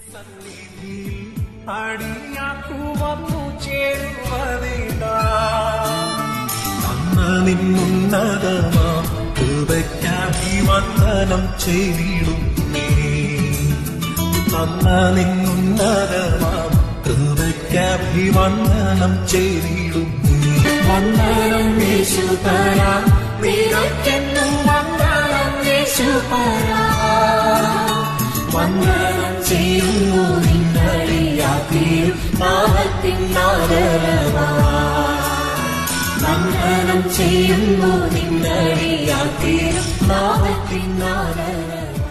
അടിയാക്കു വന്നു ചേരുവതിടാ അന്ന് നിന്നുന്നതമാ കൃപയ്ക്കഭിവന്ദനം ചെയ്തിടുന്നേ അന്ന് നിന്നുന്നതമാം കൃപയ്ക്കഭിവന്ദനം ചെയ്തിടുന്നേ വന്ദനം യേശു തരാം നിനക്കെന്നും വന്ദനം യേശു തരാം വന്ദനം ചെയ്യുന്നു നിന്നടിയാക്കിയും പാപത്തിൻ ആദരവാ വന്ദനം ചെയ്യുന്നു നിന്നടിയാക്കിയും പാപത്തിൻ ആദരവാ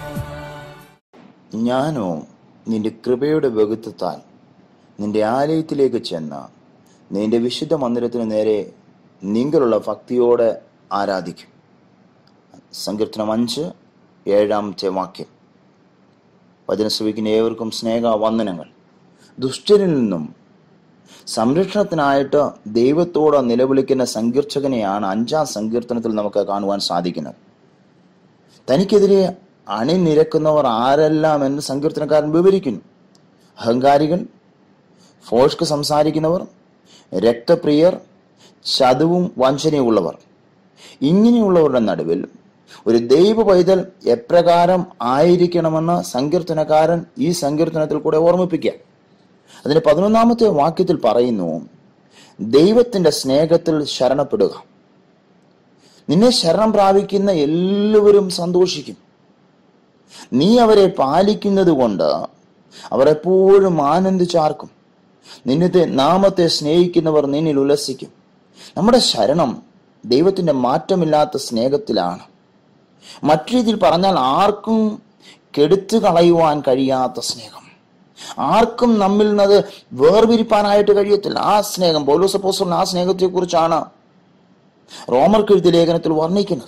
ഞാനോ നിന്റെ കൃപയുടെ വകുത്തത്താൽ നിന്റെ ആലയത്തിലേക്ക് ചെന്ന നിന്റെ വിശുദ്ധ മന്ദിരത്തിന് നേരെ നിങ്ങളുള്ള ഭക്തിയോടെ ആരാധിക്കും സങ്കീർത്തനം അഞ്ച് ഏഴാമത്തെ വാക്യം വചന ശ്രവിക്കുന്ന ഏവർക്കും സ്നേഹ വന്ദനങ്ങൾ ദുഷ്ടരിൽ നിന്നും സംരക്ഷണത്തിനായിട്ട് ദൈവത്തോട് നിലവിളിക്കുന്ന സങ്കീർച്ചകനെയാണ് അഞ്ചാം സങ്കീർത്തനത്തിൽ നമുക്ക് കാണുവാൻ സാധിക്കുന്നത് തനിക്കെതിരെ അണിനിരക്കുന്നവർ ആരെല്ലാം എന്ന് സങ്കീർത്തനക്കാരൻ വിവരിക്കുന്നു അഹങ്കാരികൾ ഫോഷ്ക്ക് സംസാരിക്കുന്നവർ രക്തപ്രിയർ ചതുവും വഞ്ചനയുള്ളവർ ഇങ്ങനെയുള്ളവരുടെ നടുവിൽ ഒരു ദൈവ പൈതൽ എപ്രകാരം ആയിരിക്കണമെന്ന് സങ്കീർത്തനക്കാരൻ ഈ സങ്കീർത്തനത്തിൽ കൂടെ ഓർമ്മിപ്പിക്കുക അതിന്റെ പതിനൊന്നാമത്തെ വാക്യത്തിൽ പറയുന്നു ദൈവത്തിന്റെ സ്നേഹത്തിൽ ശരണപ്പെടുക നിന്നെ ശരണം പ്രാപിക്കുന്ന എല്ലാവരും സന്തോഷിക്കും നീ അവരെ പാലിക്കുന്നത് കൊണ്ട് അവർ എപ്പോഴും ആനന്ദിച്ചാർക്കും നിന്നത്തെ നാമത്തെ സ്നേഹിക്കുന്നവർ നിന്നിൽ ഉല്ലസിക്കും നമ്മുടെ ശരണം ദൈവത്തിന്റെ മാറ്റമില്ലാത്ത സ്നേഹത്തിലാണ് മറ്റു രീതിയിൽ പറഞ്ഞാൽ ആർക്കും കെടുത്തു കളയുവാൻ കഴിയാത്ത സ്നേഹം ആർക്കും നമ്മിൽ നിന്നത് വേർപിരിപ്പാനായിട്ട് കഴിയത്തില്ല ആ സ്നേഹം പൗലോസപ്പോസ്റ്റലിന് ആ സ്നേഹത്തെ കുറിച്ചാണ് റോമർക്ക് എഴുതിയ ലേഖനത്തിൽ വർണ്ണിക്കുന്നത്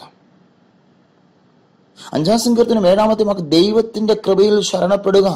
അഞ്ചാം സങ്കീർത്തനം ഏഴാമത്തെ വാക്ക് ദൈവത്തിന്റെ കൃപയിൽ ശരണപ്പെടുക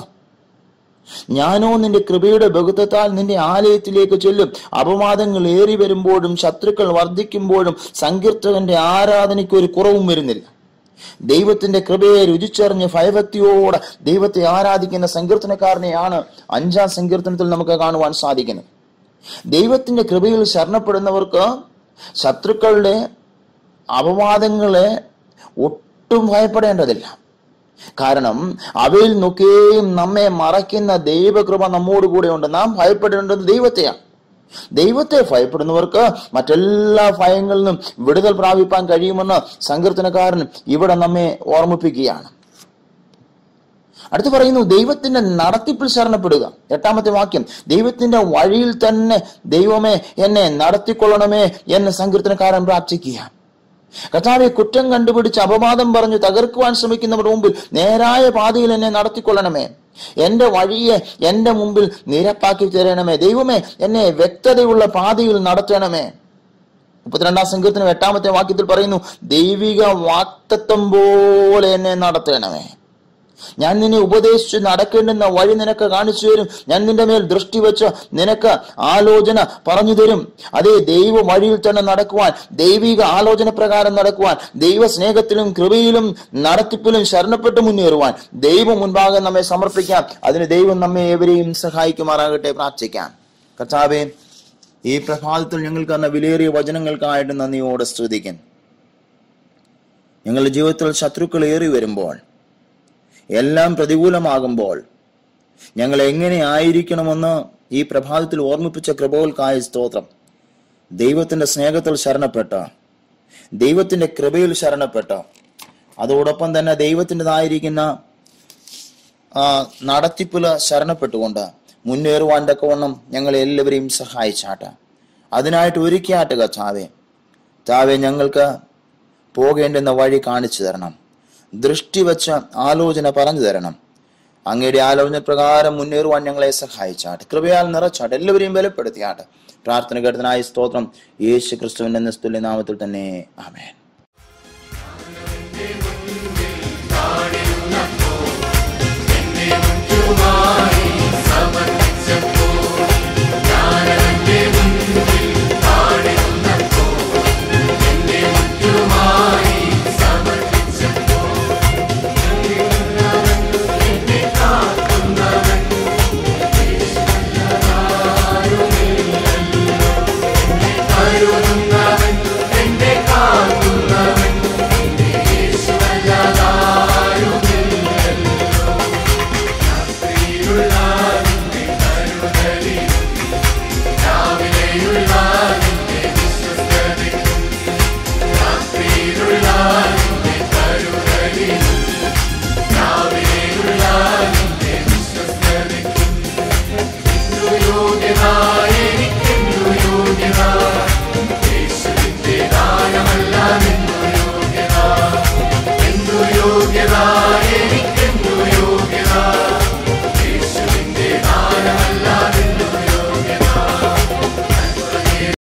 ഞാനോ നിന്റെ കൃപയുടെ ബഹുത്വത്താൽ നിന്റെ ആലയത്തിലേക്ക് ചെല്ലും അപവാദങ്ങൾ ഏറി വരുമ്പോഴും ശത്രുക്കൾ വർദ്ധിക്കുമ്പോഴും സങ്കീർത്തകന്റെ ആരാധനയ്ക്ക് ഒരു കുറവും വരുന്നില്ല ദൈവത്തിന്റെ കൃപയെ രുചിച്ചറിഞ്ഞ് ഭയഭക്തിയോടെ ദൈവത്തെ ആരാധിക്കുന്ന സങ്കീർത്തനക്കാരനെയാണ് അഞ്ചാം സങ്കീർത്തനത്തിൽ നമുക്ക് കാണുവാൻ സാധിക്കുന്നത് ദൈവത്തിന്റെ കൃപയിൽ ശരണപ്പെടുന്നവർക്ക് ശത്രുക്കളുടെ അപവാദങ്ങളെ ഒട്ടും ഭയപ്പെടേണ്ടതില്ല കാരണം അവയിൽ നിന്നൊക്കെയും നമ്മെ മറയ്ക്കുന്ന ദൈവകൃപ നമ്മോട് കൂടെ ഉണ്ട് നാം ഭയപ്പെടേണ്ടത് ദൈവത്തെയാണ് ദൈവത്തെ ഭയപ്പെടുന്നവർക്ക് മറ്റെല്ലാ ഭയങ്ങളിൽ നിന്നും വിടുതൽ പ്രാപിപ്പാൻ കഴിയുമെന്ന് സങ്കീർത്തനക്കാരൻ ഇവിടെ നമ്മെ ഓർമ്മിപ്പിക്കുകയാണ് അടുത്ത് പറയുന്നു ദൈവത്തിന്റെ നടത്തിപ്പിൽ ശരണപ്പെടുക എട്ടാമത്തെ വാക്യം ദൈവത്തിന്റെ വഴിയിൽ തന്നെ ദൈവമേ എന്നെ നടത്തിക്കൊള്ളണമേ എന്ന് സങ്കീർത്തനക്കാരൻ പ്രാർത്ഥിക്കുക കർത്താവെ കുറ്റം കണ്ടുപിടിച്ച് അപവാദം പറഞ്ഞു തകർക്കുവാൻ ശ്രമിക്കുന്നവരുടെ മുമ്പിൽ നേരായ പാതയിൽ എന്നെ നടത്തിക്കൊള്ളണമേ എന്റെ വഴിയെ എന്റെ മുമ്പിൽ നിരപ്പാക്കി തരണമേ ദൈവമേ എന്നെ വ്യക്തതയുള്ള പാതയിൽ നടത്തണമേ മുപ്പത്തിരണ്ടാം സങ്കീർത്തനം എട്ടാമത്തെ വാക്യത്തിൽ പറയുന്നു ദൈവിക വാക്തത്വം പോലെ എന്നെ നടത്തണമേ ഞാൻ നിന്നെ ഉപദേശിച്ച് നടക്കേണ്ടുന്ന വഴി നിനക്ക് കാണിച്ചു തരും ഞാൻ നിന്റെ മേൽ ദൃഷ്ടി വെച്ച് നിനക്ക് ആലോചന പറഞ്ഞു തരും അതേ ദൈവ വഴിയിൽ തന്നെ നടക്കുവാൻ ദൈവിക ആലോചന പ്രകാരം നടക്കുവാൻ ദൈവ സ്നേഹത്തിലും കൃപയിലും നടത്തിപ്പിലും ശരണപ്പെട്ട് മുന്നേറുവാൻ ദൈവം മുൻപാകെ നമ്മെ സമർപ്പിക്കാം അതിന് ദൈവം നമ്മെ ഏവരെയും സഹായിക്കുമാറാകട്ടെ പ്രാർത്ഥിക്കാം കർത്താവേ ഈ പ്രഭാതത്തിൽ ഞങ്ങൾക്ക് തന്ന വിലയേറിയ വചനങ്ങൾക്കായിട്ട് നന്ദിയോടെ സ്തുതിക്കും ഞങ്ങളുടെ ജീവിതത്തിൽ ശത്രുക്കൾ ഏറി വരുമ്പോൾ എല്ലാം പ്രതികൂലമാകുമ്പോൾ ഞങ്ങൾ എങ്ങനെ ആയിരിക്കണമെന്ന് ഈ പ്രഭാതത്തിൽ ഓർമ്മിപ്പിച്ച കൃപകൾക്കായ സ്തോത്രം ദൈവത്തിന്റെ സ്നേഹത്തിൽ ശരണപ്പെട്ട ദൈവത്തിന്റെ കൃപയിൽ ശരണപ്പെട്ട അതോടൊപ്പം തന്നെ ദൈവത്തിൻ്റെതായിരിക്കുന്ന ആ, നടത്തിപ്പില് ശരണപ്പെട്ടുകൊണ്ട് മുന്നേറുവാൻ തക്കവണ്ണം ഞങ്ങളെ എല്ലാവരെയും സഹായിച്ചാട്ടെ അതിനായിട്ട് ഒരുക്കിയാട്ട് കച്ചാവേ താവെ ഞങ്ങൾക്ക് പോകേണ്ടുന്ന വഴി കാണിച്ചു തരണം ദൃഷ്ടി വെച്ച ആലോചന പറഞ്ഞു തരണം അങ്ങയുടെ ആലോചന പ്രകാരം മുന്നേറുവാൻ ഞങ്ങളെ സഹായിച്ചാട്ടെ കൃപയാൽ നിറച്ചാട്ടെ എല്ലാവരെയും ബലപ്പെടുത്തിയാട്ടെ പ്രാർത്ഥന കേട്ടതിനായി സ്തോത്രം യേശു ക്രിസ്തുവിന്റെ നിസ്തുല്യ നാമത്തിൽ തന്നെ ആമേൻ